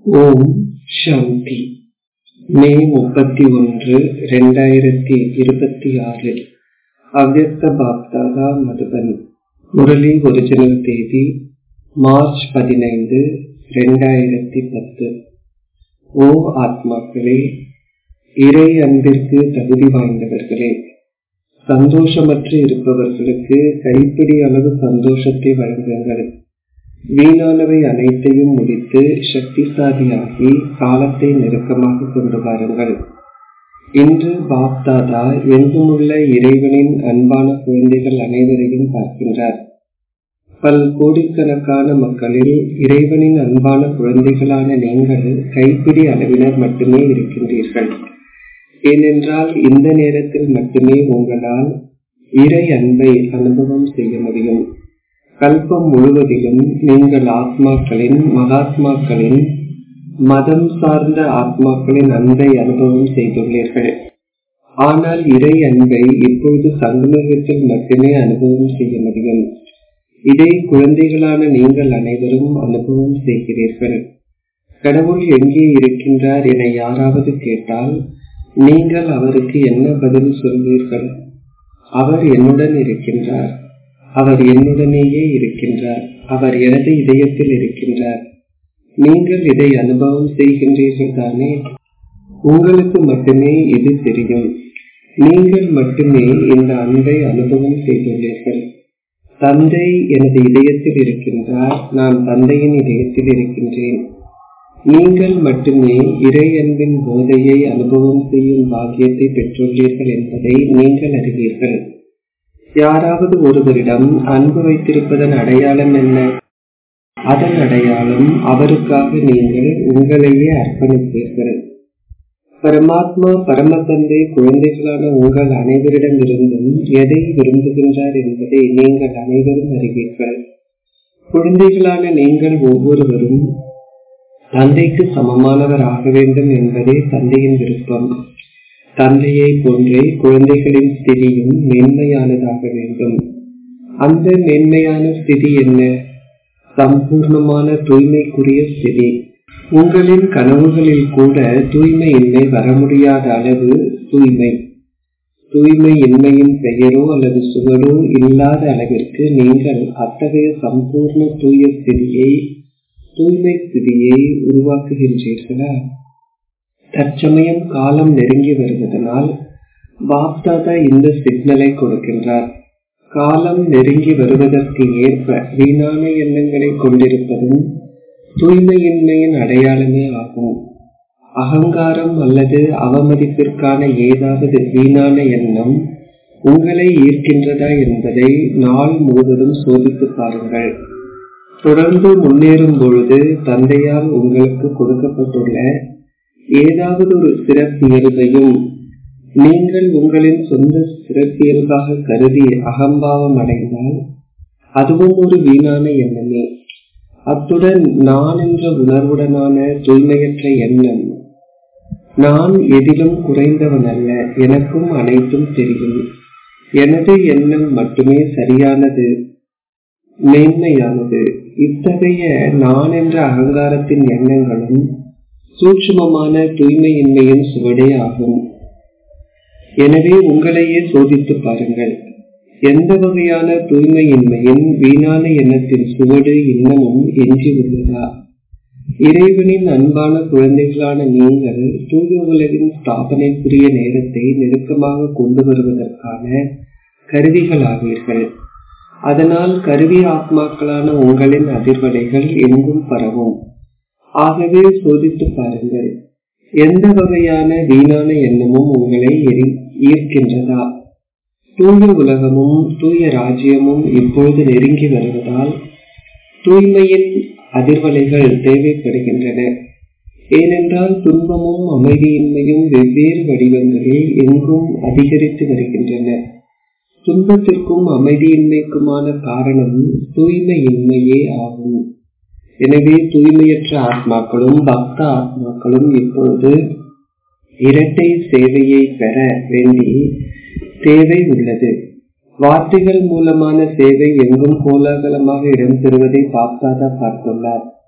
ஓம் சாந்தி மே முப்பத்தி ஒன்று ரெண்டாயிரத்தி இருபத்தி ஆறு அவ்யக்த பாப்தாதா மதுபன் முரளி ஒரிஜினல் தேதி மார்ச் பதினைந்து ரெண்டாயிரத்தி பத்து ஓ ஆத்மாக்களே இறை அன்பிற்கு தகுதி வாய்ந்தவர்களே சந்தோஷமற்று இருப்பவர்களுக்கு கைப்பிடி அளவு சந்தோஷத்தை வழங்குங்கள் வீணானவை அனைத்தையும் முடித்து சக்திசாலியாகி காலத்தை நெருக்கமாக கொண்டு வாருங்கள் இன்று பாப்தாதா எங்குமுள்ள இறைவனின் அன்பான குழந்தைகள் அனைவரையும் பார்க்கின்றார் பல் கோடிக்கணக்கான மக்களில் இறைவனின் அன்பான குழந்தைகளான நீங்கள் கைப்பிடி அளவினர் மட்டுமே இருக்கின்றீர்கள் ஏனென்றால் இந்த நேரத்தில் மட்டுமே உங்களால் இறை அன்பை அனுபவம் செய்ய முடியும் கல்பம் முழுவதிலும் நீங்கள் ஆத்மாக்களின் மகாத்மாக்களின் மதம் சார்ந்த ஆத்மாக்களின் அன்பை அனுபவம் செய்துள்ளீர்கள் ஆனால் இறை அன்பை இப்பொழுது சங்கமகத்தில் மட்டுமே அனுபவம் செய்ய முடியும் இதை குழந்தைகளான நீங்கள் அனைவரும் அனுபவம் செய்கிறீர்கள் கடவுள் எங்கே இருக்கின்றார் என யாராவது கேட்டால் நீங்கள் அவருக்கு என்ன பதில் சொல்வீர்கள் அவர் என்னுடன் இருக்கின்றார் அவர் என்னுடனேயே இருக்கின்றார் அவர் எனது இதயத்தில் இருக்கின்றார் நீங்கள் இதை அனுபவம் செய்கின்றீர்கள் தானே உங்களுக்கு மட்டுமே இது தெரியும் நீங்கள் மட்டுமே இந்த அன்பை அனுபவம் செய்துள்ளீர்கள் தந்தை எனது இதயத்தில் இருக்கின்றார் நான் தந்தையின் இதயத்தில் இருக்கின்றேன் நீங்கள் மட்டுமே இறை அன்பின் போதையை அனுபவம் செய்யும் பாக்கியத்தை பெற்றுள்ளீர்கள் என்பதை நீங்கள் அறிவீர்கள் யாராவது ஒருவரிடம் அன்பு வைத்திருப்பதன் அடையாளம் என்ன அதன் அடையாளம் அவருக்காக நீங்கள் உங்களையே அர்ப்பணிப்பீர்கள் பரமாத்மா பரமதந்தை குழந்தைகளான உங்கள் அனைவரிடம் இருந்தும் எதை விரும்புகின்றார் என்பதை நீங்கள் அனைவரும் அறிவீர்கள் குழந்தைகளான நீங்கள் ஒவ்வொருவரும் தந்தைக்கு சமமானவர் ஆக வேண்டும் என்பதே தந்தையின் விருப்பம் தந்தையை போன்றே குழந்தைகளின் ஸ்திதியும் மென்மையானதாக வேண்டும் அந்த மென்மையான ஸ்திதி என்ன சம்பூர்ணமான தூய்மைக்குரிய ஸ்திதி உங்களின் கனவுகளில் கூட தூய்மையின்மை வர முடியாத அளவு தூய்மை தூய்மை இன்மையின் பெயரோ அல்லது சுவரோ இல்லாத அளவிற்கு நீங்கள் அத்தகைய சம்பூர்ண தூய ஸ்திதியை தூய்மை ஸ்திதியை உருவாக்குகின்றீர்களா தற்சமயம் காலம் நெருங்கி வருவதனால் பாப்தாதா இந்த சிக்னலை கொடுக்கின்றார் காலம் நெருங்கி வருவதற்கு ஏற்ப வீணான எண்ணங்களை கொண்டிருப்பதும் தூய்மையின்மையின் அடையாளமே ஆகும் அகங்காரம் அல்லது அவமதிப்பிற்கான ஏதாவது வீணான எண்ணம் உங்களை ஈர்க்கின்றதா என்பதை நாள் முழுவதும் சோதித்து பாருங்கள் தொடர்ந்து முன்னேறும் பொழுது தந்தையால் உங்களுக்கு கொடுக்கப்பட்டுள்ள ஏதாவது ஒரு சிறப்பியல்பையும் நீங்கள் உங்களின் சொந்த சிறப்பியல்பாக கருதி அகம்பாவம் அடைந்தால் அதுவும் ஒரு வீணான எண்ணமே அத்துடன் நான் என்ற உணர்வுடனான தூய்மையற்ற எண்ணம் நான் எதிலும் குறைந்தவன் அல்ல எனக்கும் அனைத்தும் தெரியும் எனது எண்ணம் மட்டுமே சரியானது மேன்மையானது இத்தகைய நான் என்ற அகங்காரத்தின் எண்ணங்களும் சூட்சுமமான தூய்மையின்மையின் சுவடே ஆகும் எனவே உங்களையே சோதித்து பாருங்கள் எந்த வகையான தூய்மையின்மையின் வீணான எண்ணத்தின் சுவடு இன்னமும் எஞ்சி உள்ளதா இறைவனின் அன்பான குழந்தைகளான நீங்கள் தூய உலகின் ஸ்தாபனைக்குரிய நேரத்தை நெருக்கமாக கொண்டு வருவதற்கான கருவிகளாவீர்கள் அதனால் கருவி ஆத்மாக்களான உங்களின் அதிர்வலைகள் எங்கும் பரவும் ஆகவே சோதித்து பாருங்கள் எந்த வகையான வீணான எண்ணமும் உங்களை ஈர்க்கின்றதா தூய உலகமும் தூய ராஜ்யமும் இப்பொழுது நெருங்கி வருவதால் தூய்மையின் அதிர்வலைகள் தேவைப்படுகின்றன ஏனென்றால் துன்பமும் அமைதியின்மையும் வெவ்வேறு வடிவங்களில் எங்கும் அதிகரித்து வருகின்றன துன்பத்திற்கும் அமைதியின்மைக்குமான காரணம் தூய்மையின்மையே ஆகும் எனவே தூய்மையற்ற ஆத்மாக்களும் பக்த ஆத்மாக்களும் இப்பொழுது இரட்டை சேவையை பெற வேண்டி தேவை உள்ளது வார்த்தைகள் மூலமான சேவை எங்கும் கோலாகலமாக இடம்பெறுவதை பாப்தாதா பார்த்துள்ளார்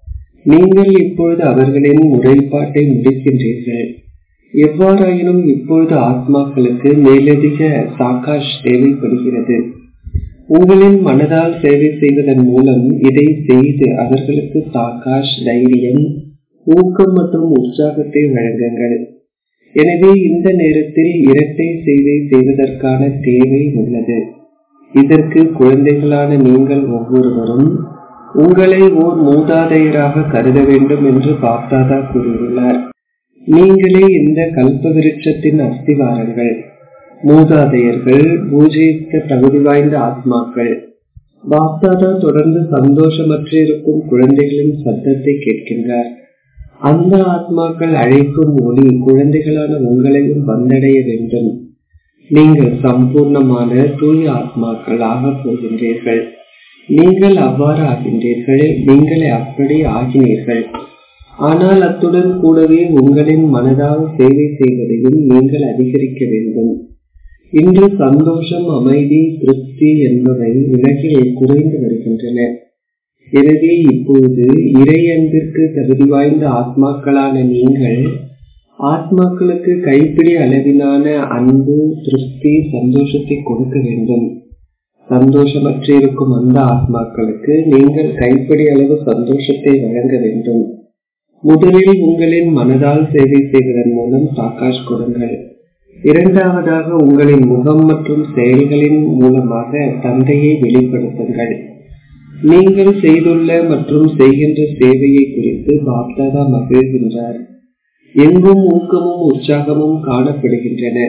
நீங்கள் இப்பொழுது அவர்களின் முறைப்பாட்டை முடிக்கின்றீர்கள் எவ்வாறாயினும் இப்பொழுது ஆத்மாக்களுக்கு மேலதிக சாக்காஷ் தேவைப்படுகிறது உங்களின் மனதால் சேவை செய்வதன் மூலம் இதை செய்து அவர்களுக்கு சாக்காஷ் தைரியம் ஊக்கம் மற்றும் உற்சாகத்தை வழங்குங்கள் எனவே இந்த நேரத்தில் இரட்டை சேவை செய்வதற்கான தேவை உள்ளது இதற்கு குழந்தைகளான நீங்கள் ஒவ்வொருவரும் உங்களை ஓர் மூதாதையராக கருத வேண்டும் என்று பாப்தாதா கூறியுள்ளார் நீங்களே இந்த கல்ப விருட்சத்தின் அஸ்திவாரங்கள் மூதாதையர்கள் பூஜிக்க தகுதி வாய்ந்த ஆத்மாக்கள் பாப்தாதா தொடர்ந்து சந்தோஷமற்று இருக்கும் குழந்தைகளின் சத்தத்தை கேட்கின்றார் அந்த ஆத்மாக்கள் அழைக்கும் ஒளி குழந்தைகளான உங்களையும் வந்தடைய வேண்டும் நீங்கள் சம்பூர்ணமான தூய ஆத்மாக்கள் ஆகப் போகின்றீர்கள் நீங்கள் அவ்வாறு ஆகின்றீர்கள் நீங்களே அப்படி ஆகினீர்கள் ஆனால் அத்துடன் கூடவே உங்களின் மனதால் சேவை செய்வதையும் நீங்கள் அதிகரிக்க வேண்டும் இன்று சந்தோஷம் அமைதி திருப்தி என்பவை உலகில் குறைந்து வருகின்றன எனவே இப்பொழுது இறை அன்பிற்கு தகுதி வாய்ந்த ஆத்மாக்களான நீங்கள் ஆத்மாக்களுக்கு கைப்பிடி அளவிலான அன்பு திருப்தி சந்தோஷத்தை கொடுக்க வேண்டும் சந்தோஷமற்று இருக்கும் அந்த ஆத்மாக்களுக்கு நீங்கள் கைப்பிடி அளவு சந்தோஷத்தை வழங்க வேண்டும் முதலில் உங்களின் மனதால் சேவை செய்வதன் மூலம் சாக்காஷ் கொடுங்கள் இரண்டாவதாக உங்களின் முகம் மற்றும் செயல்களின் மூலமாக தந்தையை வெளிப்படுத்துங்கள் நீங்கள் செய்துள்ள மற்றும் செய்கின்ற சேவையை குறித்து பாப்தாதா மகிழ்கின்றார் எங்கும் ஊக்கமும் உற்சாகமும் காணப்படுகின்றன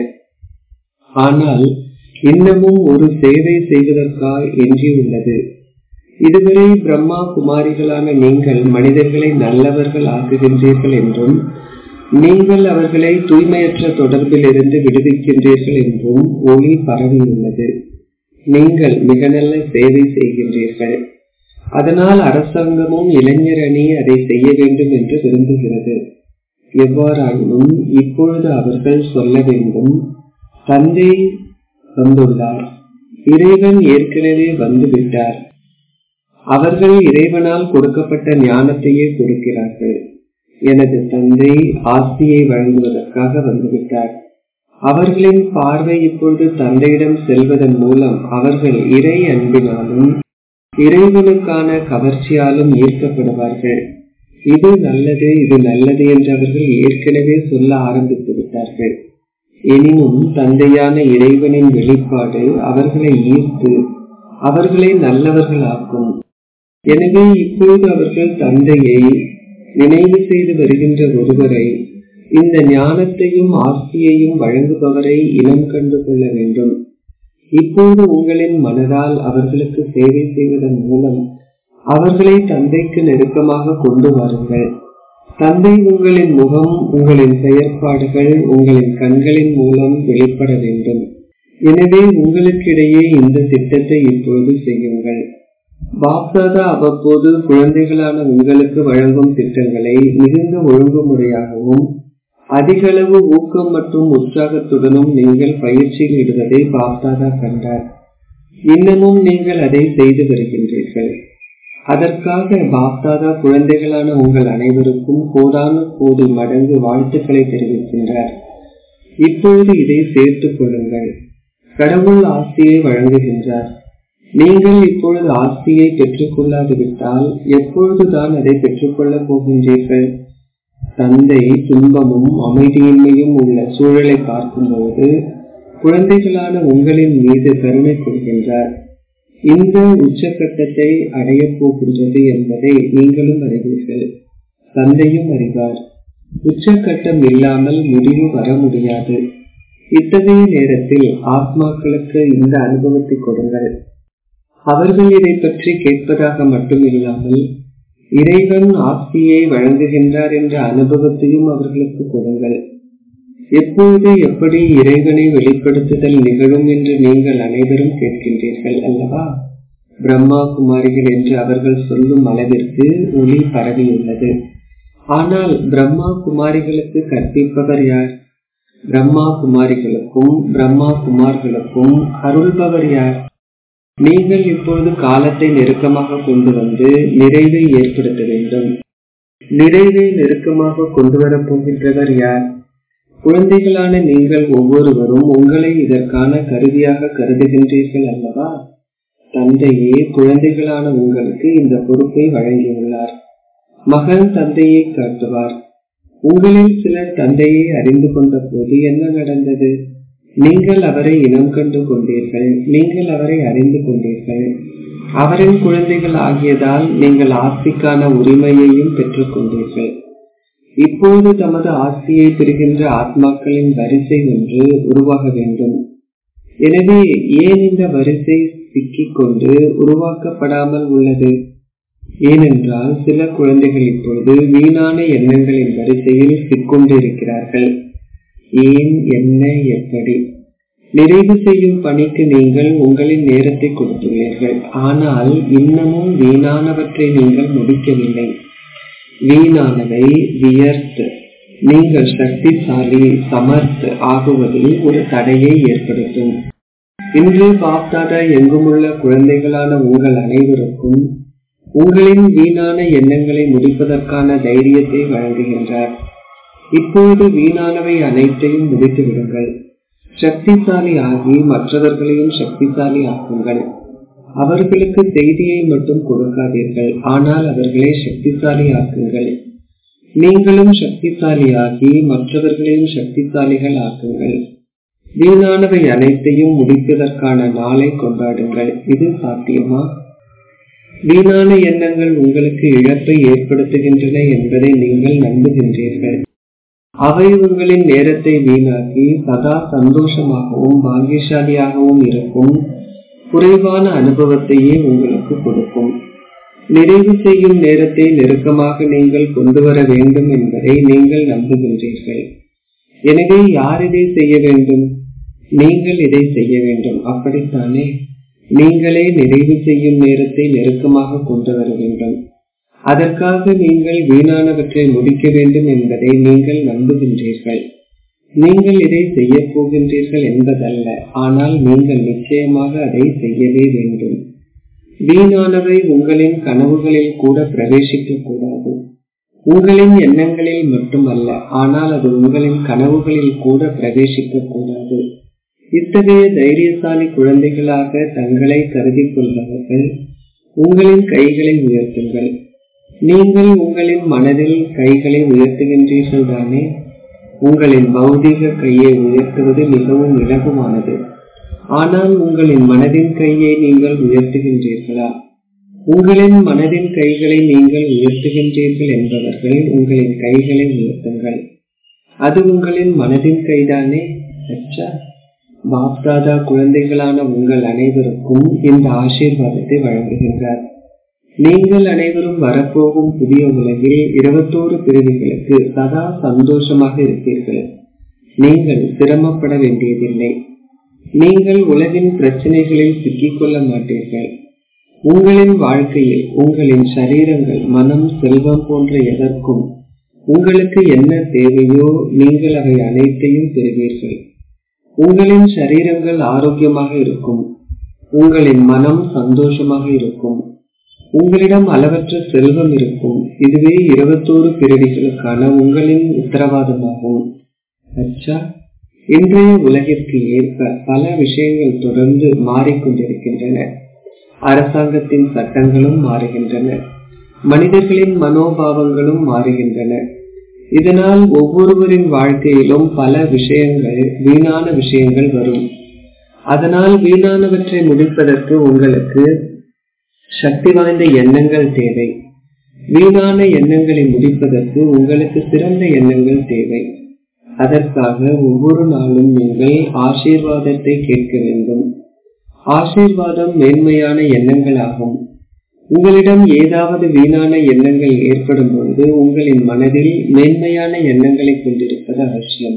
ஆனால் இன்னமும் ஒரு சேவை செய்வதற்காக எஞ்சியுள்ளது இதுவரை பிரம்மா குமாரிகளான நீங்கள் மனிதர்களை நல்லவர்கள் ஆக்குகின்றீர்கள் என்றும் நீங்கள் அவர்களை தூய்மையற்ற தொடர்பில் இருந்து விடுவிக்கின்றீர்கள் என்றும் ஒளி பரவியுள்ளது நீங்கள் மிக நல்ல சேவை செய்கின்றீர்கள் அதனால் அரசாங்கமும் இளைஞர் அணி அதை செய்ய வேண்டும் என்று விரும்புகிறது எவ்வாறாயினும் இப்பொழுது அவர்கள் சொல்ல வேண்டும் தந்தை வந்துள்ளார் இறைவன் ஏற்கனவே வந்துவிட்டார் அவர்கள் இறைவனால் கொடுக்கப்பட்ட ஞானத்தையே கொடுக்கிறார்கள் எனது தந்தை ஆஸ்தியை வழங்குவதற்காக வந்துவிட்டார் அவர்களின் பார்வை இப்பொழுது தந்தையிடம் செல்வதன் மூலம் அவர்கள் இறை அன்பினாலும் இறைவனுக்கான கவர்ச்சியாலும் ஈர்க்கப்படுவார்கள் இது நல்லது இது நல்லது என்று அவர்கள் ஏற்கனவே சொல்ல ஆரம்பித்து விட்டார்கள் எனினும் தந்தையான இறைவனின் வெளிப்பாடு அவர்களை ஈர்த்து அவர்களை நல்லவர்களாக்கும் எனவே இப்பொழுது அவர்கள் தந்தையை நினைவு செய்து வருகின்ற ஒருவரை இந்த ஞானத்தையும் ஆஸ்தியையும் வழங்குபவரை இனம் கண்டு கொள்ள வேண்டும் இப்போது உங்களின் மனதால் அவர்களுக்கு சேவை செய்வதன் மூலம் அவர்களை தந்தைக்கு நெருக்கமாக கொண்டு வாருங்கள் தந்தை உங்களின் முகம் உங்களின் செயற்பாடுகள் உங்களின் கண்களின் மூலம் வெளிப்பட வேண்டும் எனவே உங்களுக்கிடையே இந்த திட்டத்தை இப்பொழுது செய்யுங்கள் பாப்தாதா அவ்வப்போது குழந்தைகளான உங்களுக்கு வழங்கும் திட்டங்களை மிகுந்த ஒழுங்குமுறையாகவும் அதிகளவு ஊக்கம் மற்றும் உற்சாகத்துடனும் நீங்கள் பயிற்சியில் இடுவதை பாப்தாதா கண்டார் இன்னமும் நீங்கள் அதை செய்து வருகின்றீர்கள் அதற்காக பாப்தாதா குழந்தைகளான உங்கள் அனைவருக்கும் கோடான கோடி மடங்கு வாழ்த்துக்களை தெரிவிக்கின்றார் இப்பொழுது இதை சேர்த்துக் கொள்ளுங்கள் கடவுள் ஆஸ்தியை வழங்குகின்றார் நீங்கள் இப்பொழுது ஆஸ்தியை பெற்றுக் கொள்ளாதுவிட்டால் எப்பொழுதுதான் அதை பெற்றுக்கொள்ளப் போகின்றீர்கள் தந்தை துன்பமும் அமைதியின்மையும் உள்ள சூழலை பார்க்கும்போது குழந்தைகளான உங்களின் மீது கருணை கொள்கின்றார் இந்த உச்சக்கட்டத்தை அடையப் போகின்றது என்பதை நீங்களும் அறிவீர்கள் தந்தையும் அறிவார் உச்சக்கட்டம் இல்லாமல் முடிவு வர முடியாது இத்தகைய நேரத்தில் ஆத்மாக்களுக்கு இந்த அனுபவத்தை கொடுங்கள் அவர்கள் இதை பற்றி கேட்பதாக மட்டும் இல்லாமல் இறைவன் ஆஸ்தியை வழங்குகின்றார் என்ற அனுபவத்தையும் அவர்களுக்கு கொடுங்கள் எப்பொழுது எப்படி இறைவனை வெளிப்படுத்துதல் நிகழும் என்று நீங்கள் அனைவரும் கேட்கின்றீர்கள் அல்லவா பிரம்மா குமாரிகள் என்று அவர்கள் சொல்லும் அளவிற்கு ஒளி பரவியுள்ளது ஆனால் பிரம்மா குமாரிகளுக்கு கற்பிப்பவர் யார் பிரம்மா குமாரிகளுக்கும் பிரம்மா குமார்களுக்கும் அருள்பவர் யார் நீங்கள் இப்பொழுது காலத்தை நெருக்கமாக கொண்டு வந்து நிறைவை ஏற்படுத்த வேண்டும் நிறைவை நெருக்கமாக கொண்டு வரப் போகின்றவர் யார் குழந்தைகளான நீங்கள் ஒவ்வொருவரும் உங்களை இதற்கான கருவியாக கருதுகின்றீர்கள் அல்லவா தந்தையே குழந்தைகளான உங்களுக்கு இந்த பொறுப்பை வழங்கியுள்ளார் மகன் தந்தையை காட்டுவார் உங்களில் சிலர் தந்தையை அறிந்து கொண்ட போது என்ன நடந்தது நீங்கள் அவரை இனம் கண்டு கொண்டீர்கள் நீங்கள் அவரை அறிந்து கொண்டீர்கள் அவரின் குழந்தைகள் ஆகியதால் நீங்கள் ஆஸ்திக்கான உரிமையையும் பெற்றுக் கொண்டீர்கள் இப்போது தமது ஆஸ்தியை பெறுகின்ற ஆத்மாக்களின் வரிசை ஒன்று உருவாக வேண்டும் எனவே ஏன் இந்த வரிசை சிக்கிக் கொண்டு உருவாக்கப்படாமல் உள்ளது ஏனென்றால் சில குழந்தைகள் இப்பொழுது வீணான எண்ணங்களின் வரிசையில் சிக்கொண்டிருக்கிறார்கள் ஏன் என்ன எப்படி நிறைவு செய்யும் பணிக்கு நீங்கள் உங்களின் நேரத்தை கொடுத்துள்ளீர்கள் ஆனால் இன்னமும் வீணானவற்றை நீங்கள் முடிக்கவில்லை வீணானவை வியர்த்து நீங்கள் சக்திசாலி சமர்த் ஆகுவதில் ஒரு தடையை ஏற்படுத்தும் இன்று பாப்தாதா எங்குமுள்ள குழந்தைகளான உங்கள் அனைவருக்கும் உங்களின் வீணான எண்ணங்களை முடிப்பதற்கான தைரியத்தை வழங்குகின்றார் இப்போது வீணானவை அனைத்தையும் முடித்து விடுங்கள் சக்திசாலி ஆகி மற்றவர்களையும் சக்திசாலி ஆக்குங்கள் அவர்களுக்கு செய்தியை மட்டும் கொடுக்காதீர்கள் ஆனால் அவர்களை சக்திசாலி ஆக்குங்கள் நீங்களும் சக்திசாலியாகி மற்றவர்களையும் சக்திசாலிகள் ஆக்குங்கள் வீணானவை அனைத்தையும் முடிப்பதற்கான நாளை கொண்டாடுங்கள் இது சாத்தியமா வீணான எண்ணங்கள் உங்களுக்கு இழப்பை ஏற்படுத்துகின்றன என்பதை நீங்கள் நம்புகின்றீர்கள் அவை உங்களின் நேரத்தை வீணாக்கி சதா சந்தோஷமாகவும் பாகியசாலியாகவும் இருக்கும் குறைவான அனுபவத்தையே உங்களுக்கு கொடுக்கும் நிறைவு செய்யும் நேரத்தை நெருக்கமாக நீங்கள் கொண்டு வர வேண்டும் என்பதை நீங்கள் நம்புகின்றீர்கள் எனவே யார் இதை செய்ய வேண்டும் நீங்கள் இதை செய்ய வேண்டும் அப்படித்தானே நீங்களே நிறைவு செய்யும் நேரத்தை நெருக்கமாக கொண்டு வர வேண்டும் அதற்காக நீங்கள் வீணானவற்றை முடிக்க வேண்டும் என்பதை நீங்கள் நம்புகின்றீர்கள் நீங்கள் இதை செய்ய போகின்றீர்கள் என்பதல்ல ஆனால் நீங்கள் நிச்சயமாக அதை செய்யவே வேண்டும் வீணானவை உங்களின் கனவுகளில் கூட பிரவேசிக்க கூடாது உங்களின் எண்ணங்களில் மட்டுமல்ல ஆனால் அது உங்களின் கனவுகளில் கூட பிரவேசிக்க கூடாது இத்தகைய தைரியசாலி குழந்தைகளாக தங்களை கருதி கொள்பவர்கள் உங்களின் கைகளை உயர்த்துங்கள் நீங்கள் உங்களின் மனதில் கைகளை உயர்த்துகின்றீர்கள் தானே உங்களின் பௌதீக கையை உயர்த்துவது மிகவும் இலகுவானது ஆனால் உங்களின் மனதின் கையை நீங்கள் உயர்த்துகின்றீர்களா உங்களின் மனதின் கைகளை நீங்கள் உயர்த்துகின்றீர்கள் என்பவர்கள் உங்களின் கைகளை உயர்த்துங்கள் அது உங்களின் மனதின் கைதானே அச்சா பாப்தாதா குழந்தைகளான உங்கள் அனைவருக்கும் இந்த ஆசீர்வாதத்தை வழங்குகின்றார் நீங்கள் அனைவரும் வரப்போகும் புதிய உலகில் இருபத்தோரு பிரிவுகளுக்கு சதா சந்தோஷமாக இருப்பீர்கள் நீங்கள் சிரமப்பட வேண்டியதில்லை நீங்கள் உலகின் பிரச்சனைகளில் சிக்கிக்கொள்ள மாட்டீர்கள் உங்களின் வாழ்க்கையில் உங்களின் சரீரங்கள் மனம் செல்வம் போன்ற எதற்கும் உங்களுக்கு என்ன தேவையோ நீங்கள் அவை அனைத்தையும் பெறுவீர்கள் உங்களின் சரீரங்கள் ஆரோக்கியமாக இருக்கும் உங்களின் மனம் சந்தோஷமாக இருக்கும் உங்களிடம் அளவற்ற செல்வம் இருக்கும் இதுவே இருபத்தோரு பிறவிகளுக்கான உங்களின் உத்தரவாதமாகும் அச்சா இன்றைய உலகிற்கு ஏற்ப பல விஷயங்கள் தொடர்ந்து மாறிக்கொண்டிருக்கின்றன அரசாங்கத்தின் சட்டங்களும் மாறுகின்றன மனிதர்களின் மனோபாவங்களும் மாறுகின்றன இதனால் ஒவ்வொருவரின் வாழ்க்கையிலும் பல விஷயங்கள் வீணான விஷயங்கள் வரும் அதனால் வீணானவற்றை முடிப்பதற்கு உங்களுக்கு சக்தி வாய்ந்த எண்ணங்கள் தேவை வீணான எண்ணங்களை முடிப்பதற்கு உங்களுக்கு சிறந்த எண்ணங்கள் தேவை அதற்காக ஒவ்வொரு நாளும் நீங்கள் ஆசீர்வாதத்தை கேட்க வேண்டும் ஆசீர்வாதம் மேன்மையான எண்ணங்களாகும் உங்களிடம் ஏதாவது வீணான எண்ணங்கள் ஏற்படும் பொழுது உங்களின் மனதில் மேன்மையான எண்ணங்களை கொண்டிருப்பது அவசியம்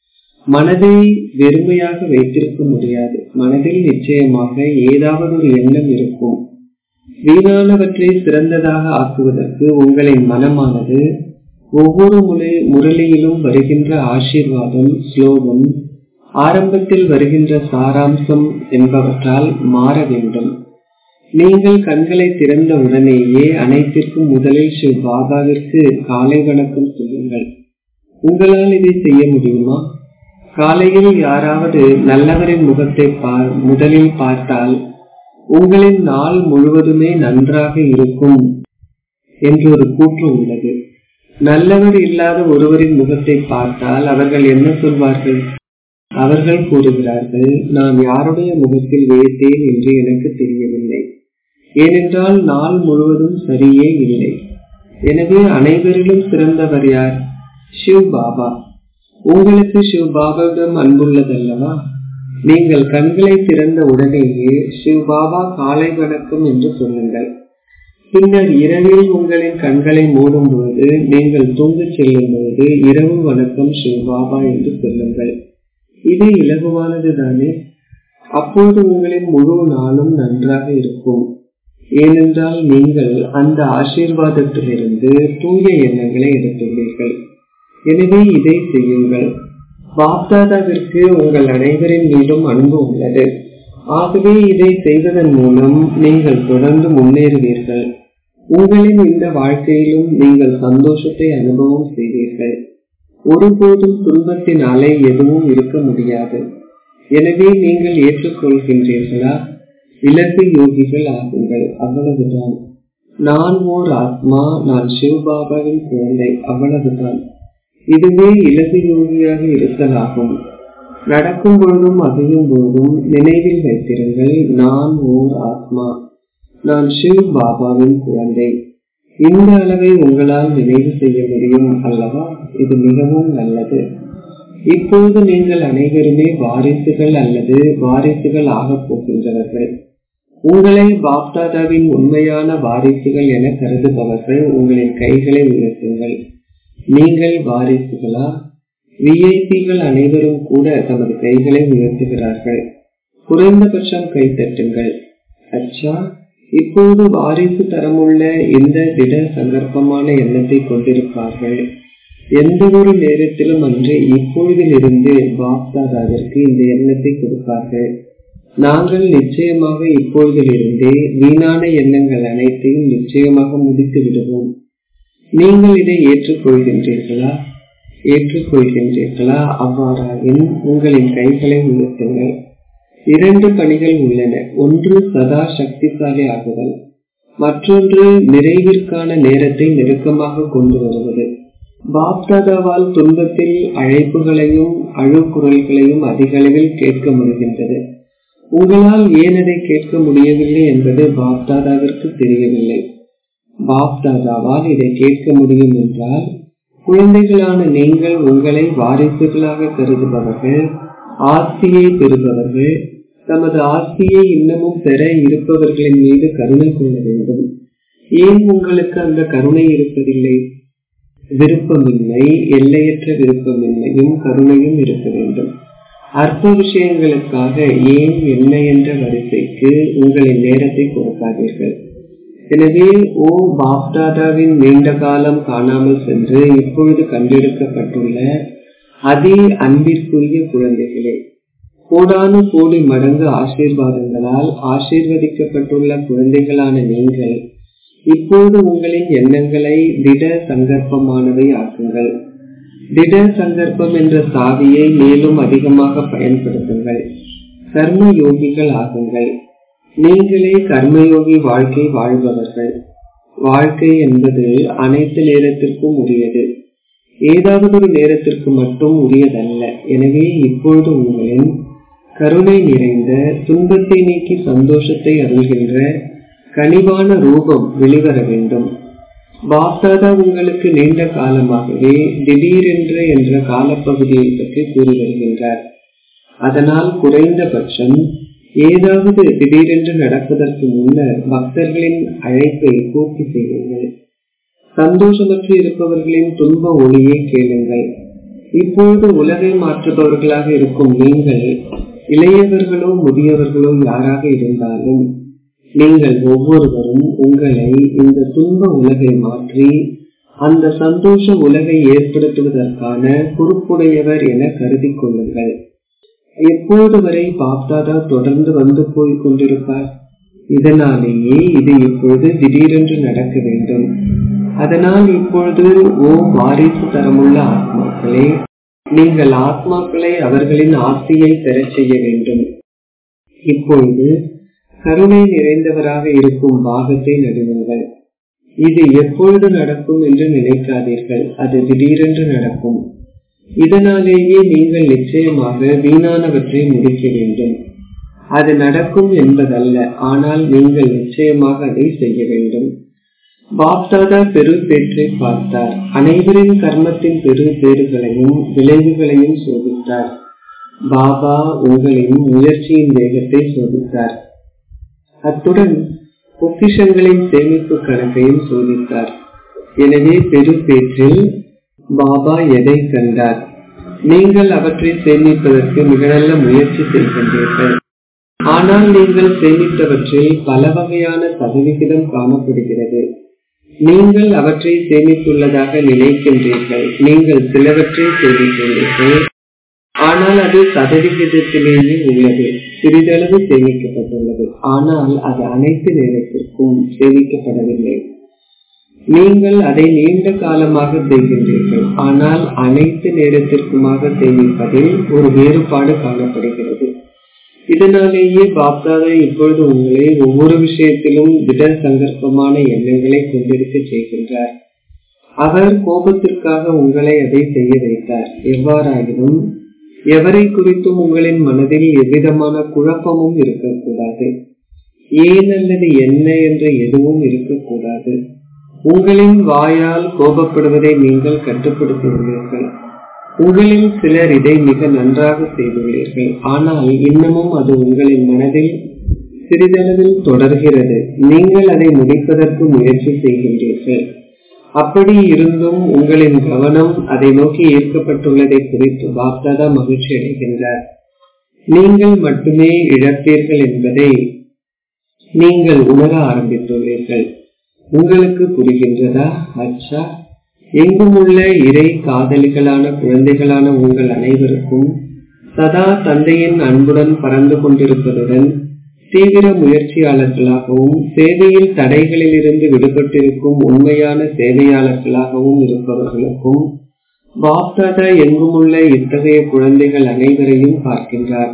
மனதை வெறுமையாக வைத்திருக்க முடியாது மனதில் நிச்சயமாக ஏதாவது ஒரு எண்ணம் இருக்கும் வீணானவற்றை சிறந்ததாக ஆக்குவதற்கு உங்களின் மனமானது ஒவ்வொரு முறை முரளியிலும் வருகின்ற ஆசீர்வாதம் ஸ்லோகம் ஆரம்பத்தில் வருகின்ற சாராம்சம் என்பவற்றால் மாற வேண்டும் நீங்கள் கண்களை திறந்த உடனேயே அனைத்திற்கும் முதலில் ஸ்ரீ பாபாவிற்கு காலை வணக்கம் சொல்லுங்கள் உங்களால் இதை செய்ய முடியுமா காலையில் யாராவது நல்லவரின் முகத்தை முதலில் பார்த்தால் உங்களின் நாள் முழுவதுமே நன்றாக இருக்கும் என்று ஒரு கூற்று உள்ளது நல்லவர் இல்லாத ஒருவரின் முகத்தை பார்த்தால் அவர்கள் என்ன சொல்வார்கள் அவர்கள் கூறுகிறார்கள் நான் யாருடைய முகத்தில் வைத்தேன் என்று எனக்கு தெரியவில்லை ஏனென்றால் நாள் முழுவதும் சரியே இல்லை எனவே அனைவரிலும் சிறந்தவர் யார் சிவ் பாபா உங்களுக்கு சிவ் பாபாவிடம் அன்புள்ளதல்லவா நீங்கள் கண்களை திறந்த உடனேயே சிவ் பாபா காலை வணக்கம் என்று சொல்லுங்கள் பின்னர் இரவில் உங்களின் கண்களை மூடும் பொழுது நீங்கள் தூங்கச் செல்லும் பொழுது இரவு வணக்கம் சிவ் பாபா என்று சொல்லுங்கள் இது இலகுவானது தானே அப்போது உங்களின் முழு நாளும் நன்றாக இருக்கும் ஏனென்றால் நீங்கள் அந்த ஆசீர்வாதத்திலிருந்து தூய எண்ணங்களை எடுத்துள்ளீர்கள் எனவே இதை செய்யுங்கள் பாப்தாதாவிற்கு உங்கள் அனைவரின் மீதும் அன்பு உள்ளது ஆகவே இதை செய்வதன் மூலம் நீங்கள் தொடர்ந்து முன்னேறுவீர்கள் உங்களின் இந்த வாழ்க்கையிலும் நீங்கள் சந்தோஷத்தை அனுபவம் செய்வீர்கள் ஒருபோதும் துன்பத்தின் அலை எதுவும் இருக்க முடியாது எனவே நீங்கள் ஏற்றுக்கொள்கின்றீர்களா இலக்கு யோகிகள் ஆகுங்கள் அவ்வளவுதான் நான் ஓர் ஆத்மா நான் சிவபாபாவின் குழந்தை அவ்வளவுதான் இதுவே இலகு யோகியாக இருத்தலாகும் நடக்கும் பொழுதும் அசையும் பொழுதும் நினைவில் வைத்திருங்கள் நான் ஓர் ஆத்மா நான் சிவ் பாபாவின் குழந்தை இந்த அளவை உங்களால் நினைவு செய்ய முடியும் அல்லவா இது மிகவும் நல்லது இப்போது நீங்கள் அனைவருமே வாரிசுகள் அல்லது வாரிசுகள் ஆகப் போகின்றவர்கள் உங்களை பாப்தாதாவின் உண்மையான வாரிசுகள் என கருதுபவர்கள் உங்களின் கைகளை உயர்த்துங்கள் நீங்கள் வாரிசுகளா விஐபிகள் அனைவரும் கூட தமது கைகளை உயர்த்துகிறார்கள் குறைந்தபட்சம் கைத்தட்டுங்கள் அச்சா இப்போது வாரிசு தரமுள்ள இந்த திட சந்தர்ப்பமான எண்ணத்தை கொண்டிருப்பார்கள் எந்த ஒரு நேரத்திலும் அன்று இப்பொழுதிலிருந்து பாப்தாதாவிற்கு இந்த எண்ணத்தை கொடுப்பார்கள் நாங்கள் நிச்சயமாக இப்பொழுதிலிருந்தே வீணான எண்ணங்கள் அனைத்தையும் நிச்சயமாக முடித்து விடுவோம் நீங்கள் இதை ஏற்றுக்கொள்கின்றீர்களா ஏற்றுக்கொள்கின்றீர்களா அவ்வாறாயின் உங்களின் கைகளை உயர்த்துங்கள் இரண்டு பணிகள் உள்ளன ஒன்று சதா சக்திசாலி ஆகுதல் மற்றொன்று நிறைவிற்கான நேரத்தை நெருக்கமாக கொண்டு வருவது பாப்தாதாவால் துன்பத்தில் அழைப்புகளையும் அழுக்குரல்களையும் அதிக அளவில் கேட்க முடிகின்றது உங்களால் ஏன் அதை கேட்க முடியவில்லை என்பது பாப்தாதாவிற்கு தெரியவில்லை பாப்தாதாவால் இதை கேட்க முடியும் என்றால் குழந்தைகளான நீங்கள் உங்களை வாரிசுகளாக கருதுபவர்கள் ஆஸ்தியை பெறுபவர்கள் தமது ஆஸ்தியை இன்னமும் பெற இருப்பவர்களின் மீது கருணை கொள்ள வேண்டும் ஏன் உங்களுக்கு அந்த கருணை இருப்பதில்லை விருப்பமின்மை எல்லையற்ற விருப்பமின்மையும் கருணையும் இருக்க வேண்டும் அற்ப விஷயங்களுக்காக ஏன் என்ன என்ற வரிசைக்கு உங்களின் நேரத்தை கொடுக்காதீர்கள் எனவே ஓ பாப்தாதாவின் நீண்ட காலம் காணாமல் சென்று இப்பொழுது கண்டெடுக்கப்பட்டுள்ள அதி அன்பிற்குரிய குழந்தைகளே கோடானு கோடி மடங்கு ஆசீர்வாதங்களால் ஆசீர்வதிக்கப்பட்டுள்ள குழந்தைகளான நீங்கள் இப்போது உங்களின் எண்ணங்களை திட சங்கற்பமானவை ஆக்குங்கள் திட சங்கற்பம் என்ற சாவியை மேலும் அதிகமாக பயன்படுத்துங்கள் கர்ம யோகிகள் ஆகுங்கள் நீங்களே கர்மயோகி வாழ்க்கை வாழ்பவர்கள் வாழ்க்கை என்பது அனைத்து நேரத்திற்கும் உரியது ஏதாவது ஒரு நேரத்திற்கு மட்டும் உரியதல்ல எனவே இப்பொழுது உங்களின் கருணை நிறைந்த துன்பத்தை நீக்கி சந்தோஷத்தை அருள்கின்ற கனிவான ரூபம் வெளிவர வேண்டும் பாப்தாதா உங்களுக்கு நீண்ட காலமாகவே திடீரென்று என்ற காலப்பகுதியை பற்றி கூறி வருகின்றார் அதனால் குறைந்தபட்சம் ஏதாவது திடீரென்று நடப்பதற்கு முன்னர் பக்தர்களின் அழைப்பை பூர்த்தி செய்யுங்கள் சந்தோஷமற்று இருப்பவர்களின் துன்ப ஒளியை கேளுங்கள் இப்பொழுது உலகை மாற்றுபவர்களாக இருக்கும் நீங்கள் இளையவர்களோ முதியவர்களோ யாராக இருந்தாலும் நீங்கள் ஒவ்வொருவரும் உங்களை இந்த துன்ப உலகை மாற்றி அந்த சந்தோஷ உலகை ஏற்படுத்துவதற்கான பொறுப்புடையவர் என கருதி கொள்ளுங்கள் எப்போது வரை பாப்தாதா தொடர்ந்து வந்து போய் கொண்டிருப்பார் இதனாலேயே இது இப்பொழுது திடீரென்று நடக்க வேண்டும் அதனால் இப்பொழுது ஓ வாரிசு தரமுள்ள ஆத்மாக்களே நீங்கள் ஆத்மாக்களை அவர்களின் ஆசையை பெறச் செய்ய வேண்டும் இப்பொழுது கருணை நிறைந்தவராக இருக்கும் பாகத்தை நடுவுங்கள் இது எப்பொழுது நடக்கும் என்று நினைக்காதீர்கள் அது திடீரென்று நடக்கும் இதனாலேயே நீங்கள் நிச்சயமாக வீணானவற்றை முடிக்க வேண்டும் அது நடக்கும் என்பதல்ல ஆனால் நீங்கள் நிச்சயமாக அதை செய்ய வேண்டும் பாப்தாதா பெரு பேற்றை பார்த்தார் அனைவரின் கர்மத்தின் பெரு பேறுகளையும் விளைவுகளையும் சோதித்தார் பாபா உங்களின் முயற்சியின் வேகத்தை சோதித்தார் அத்துடன் பொக்கிஷங்களின் சேமிப்பு கணக்கையும் சோதித்தார் எனவே பெரு பேற்றில் பாபா எதை கண்டார் நீங்கள் அவற்றை சேமிப்பதற்கு மிக நல்ல முயற்சி செய்கின்றீர்கள் ஆனால் நீங்கள் சேமித்தவற்றில் பல வகையான சதவிகிதம் காணப்படுகிறது நீங்கள் அவற்றை சேமித்துள்ளதாக நினைக்கின்றீர்கள் நீங்கள் சிலவற்றை சேமித்துள்ளீர்கள் ஆனால் அது சதவிகிதத்திலேயே உள்ளது சிறிதளவு சேமிக்கப்பட்டுள்ளது ஆனால் அது அனைத்து நேரத்திற்கும் சேமிக்கப்படவில்லை நீங்கள் அதை நீண்ட காலமாக செய்கின்றீர்கள் ஆனால் அனைத்து நேரத்திற்குமாக சேமிப்பதில் ஒரு வேறுபாடு காணப்படுகிறது இதனாலேயே பாப்தாதா இப்பொழுது உங்களை ஒவ்வொரு விஷயத்திலும் திட சங்கற்பமான எண்ணங்களை கொண்டிருக்க செய்கின்றார் அவர் கோபத்திற்காக உங்களை அதை செய்ய வைத்தார் எவ்வாறாயினும் எவரை குறித்தும் உங்களின் மனதில் எவ்விதமான குழப்பமும் இருக்கக்கூடாது ஏன் அல்லது என்ன என்ற எதுவும் இருக்கக்கூடாது உங்களின் வாயால் கோபப்படுவதை நீங்கள் கட்டுப்படுத்தியுள்ளீர்கள் உங்களில் சிலர் இதை மிக நன்றாக செய்துள்ளீர்கள் ஆனால் இன்னமும் அது உங்களின் மனதில் சிறிதளவில் தொடர்கிறது நீங்கள் அதை முடிப்பதற்கு முயற்சி செய்கின்றீர்கள் அப்படி இருந்தும் உங்களின் கவனம் அதை நோக்கி ஈர்க்கப்பட்டுள்ளதை குறித்து பாப்தாதா மகிழ்ச்சி அடைகின்றார் நீங்கள் மட்டுமே இழப்பீர்கள் என்பதை நீங்கள் உணர ஆரம்பித்துள்ளீர்கள் உங்களுக்கு புரிகின்றதா அச்சா எங்கும் உள்ள இறை காதலிகளான குழந்தைகளான உங்கள் அனைவருக்கும் சதா தந்தையின் அன்புடன் பறந்து கொண்டிருப்பதுடன் தீவிர முயற்சியாளர்களாகவும் சேவையில் தடைகளில் இருந்து விடுபட்டிருக்கும் உண்மையான சேவையாளர்களாகவும் இருப்பவர்களுக்கும் பாப்தாதா எங்குமுள்ள இத்தகைய குழந்தைகள் அனைவரையும் பார்க்கின்றார்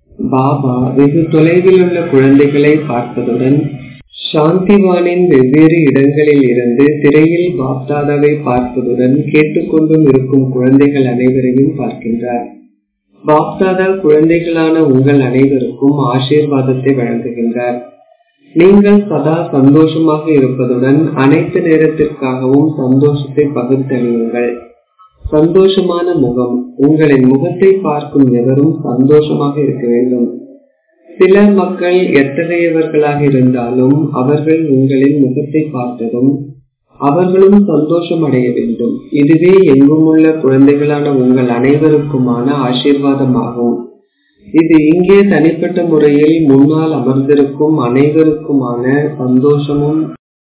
பாபா வெகு தொலைவில் உள்ள குழந்தைகளை பார்ப்பதுடன் சாந்திவானின் வெவ்வேறு இடங்களில் இருந்து திரையில் பாப்தாதாவை பார்ப்பதுடன் கேட்டுக்கொண்டும் இருக்கும் குழந்தைகள் அனைவரையும் பார்க்கின்றார் பாப்தாதா குழந்தைகளான உங்கள் அனைவருக்கும் ஆசீர்வாதத்தை வழங்குகின்றார் நீங்கள் சதா சந்தோஷமாக இருப்பதுடன் அனைத்து நேரத்திற்காகவும் சந்தோஷத்தை பகிர்ந்தளியுங்கள் சந்தோஷமான முகம் உங்களின் முகத்தை பார்க்கும் எவரும் சந்தோஷமாக இருக்க வேண்டும் சில மக்கள் எத்தகையவர்களாக இருந்தாலும் அவர்கள் உங்களின் முகத்தை பார்த்ததும் அவர்களும் சந்தோஷம் அடைய வேண்டும் இதுவே எங்குமுள்ள குழந்தைகளான உங்கள் அனைவருக்குமான ஆசீர்வாதமாகும் இது இங்கே தனிப்பட்ட முறையில் முன்னால் அமர்ந்திருக்கும் அனைவருக்குமான சந்தோஷமும்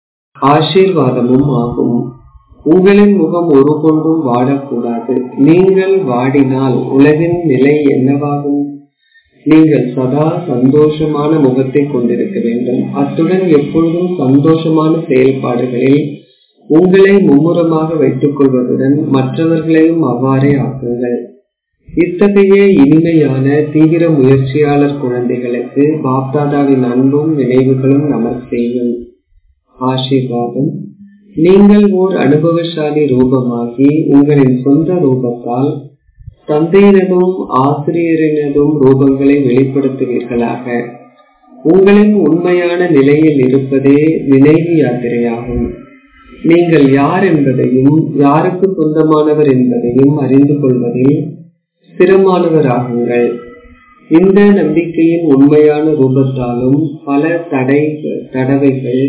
ஆசீர்வாதமும் ஆகும் உங்களின் முகம் ஒரு கொண்டும் வாடக்கூடாது நீங்கள் வாடினால் உலகின் நிலை என்னவாகும் நீங்கள் சதா சந்தோஷமான முகத்தை கொண்டிருக்க வேண்டும் அத்துடன் எப்பொழுதும் சந்தோஷமான செயல்பாடுகளில் உங்களை மும்முரமாக வைத்துக் கொள்வதுடன் மற்றவர்களையும் அவ்வாறே ஆக்குங்கள் இத்தகைய இனிமையான தீவிர முயற்சியாளர் குழந்தைகளுக்கு பாப்தாதாவின் அன்பும் நினைவுகளும் நமக்கு செய்யும் ஆசீர்வாதம் நீங்கள் ஓர் அனுபவசாலி ரூபமாகி உங்களின் சொந்த ரூபத்தால் தந்தையினதும் ஆசிரியரினதும் ரூபங்களை வெளிப்படுத்துவீர்களாக உங்களின் உண்மையான நிலையில் இருப்பதே நினைவு யாத்திரையாகும் நீங்கள் யார் என்பதையும் யாருக்கு சொந்தமானவர் என்பதையும் அறிந்து கொள்வதில் ஸ்திரமானவராகுங்கள் இந்த நம்பிக்கையின் உண்மையான ரூபத்தாலும் பல தடை தடவைகள்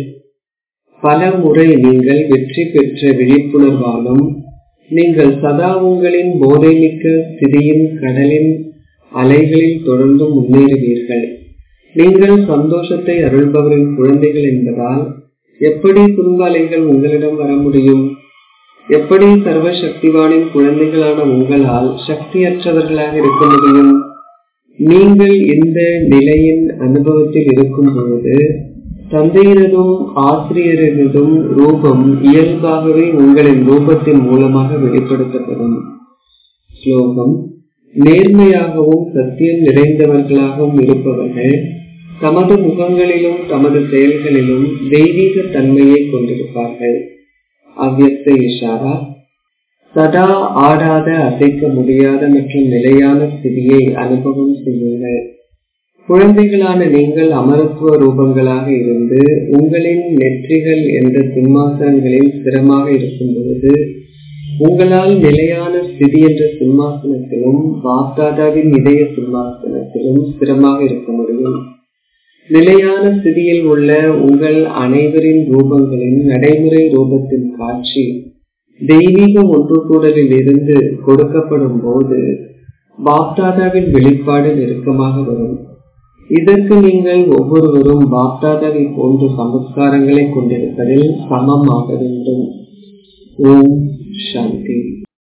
பல முறை நீங்கள் வெற்றி பெற்ற விழிப்புணர்வாலும் நீங்கள் சதா உங்களின் போதைமிக்க ஸ்திதியின் கடலின் அலைகளில் தொடர்ந்து முன்னேறுவீர்கள் நீங்கள் சந்தோஷத்தை அருள்பவரின் குழந்தைகள் என்பதால் எப்படி துன்ப அலைகள் உங்களிடம் வர முடியும் எப்படி சர்வ சக்திவானின் குழந்தைகளான உங்களால் சக்தியற்றவர்களாக இருக்க முடியும் நீங்கள் இந்த நிலையின் அனுபவத்தில் இருக்கும் பொழுது தந்தையினதும் ஆசிரியரினதும் ரூபம் இயல்பாகவே உங்களின் ரூபத்தின் மூலமாக வெளிப்படுத்தப்படும் ஸ்லோகம் நேர்மையாகவும் சத்தியம் நிறைந்தவர்களாகவும் இருப்பவர்கள் தமது முகங்களிலும் தமது செயல்களிலும் தெய்வீக தன்மையை கொண்டிருப்பார்கள் அவ்வியக்த இஷாரா சதா ஆடாத அசைக்க முடியாத மற்றும் நிலையான ஸ்திதியை அனுபவம் செய்யுங்கள் குழந்தைகளான நீங்கள் அமரத்துவ ரூபங்களாக இருந்து உங்களின் நெற்றிகள் என்ற சிம்மாசனங்களில் ஸ்திரமாக இருக்கும் பொழுது உங்களால் நிலையான ஸ்திதி என்ற சிம்மாசனத்திலும் பாப்தாதாவின் இதய சிம்மாசனத்திலும் ஸ்திரமாக இருக்க முடியும் நிலையான ஸ்திதியில் உள்ள உங்கள் அனைவரின் ரூபங்களின் நடைமுறை ரூபத்தின் காட்சி தெய்வீக ஒன்று கூடலில் இருந்து கொடுக்கப்படும் போது பாப்தாதாவின் வெளிப்பாடு நெருக்கமாக வரும் இதற்கு நீங்கள் ஒவ்வொருவரும் பாப்தாதாவை போன்ற சமஸ்காரங்களை கொண்டிருப்பதில் சமமாக வேண்டும் ஓம் சாந்தி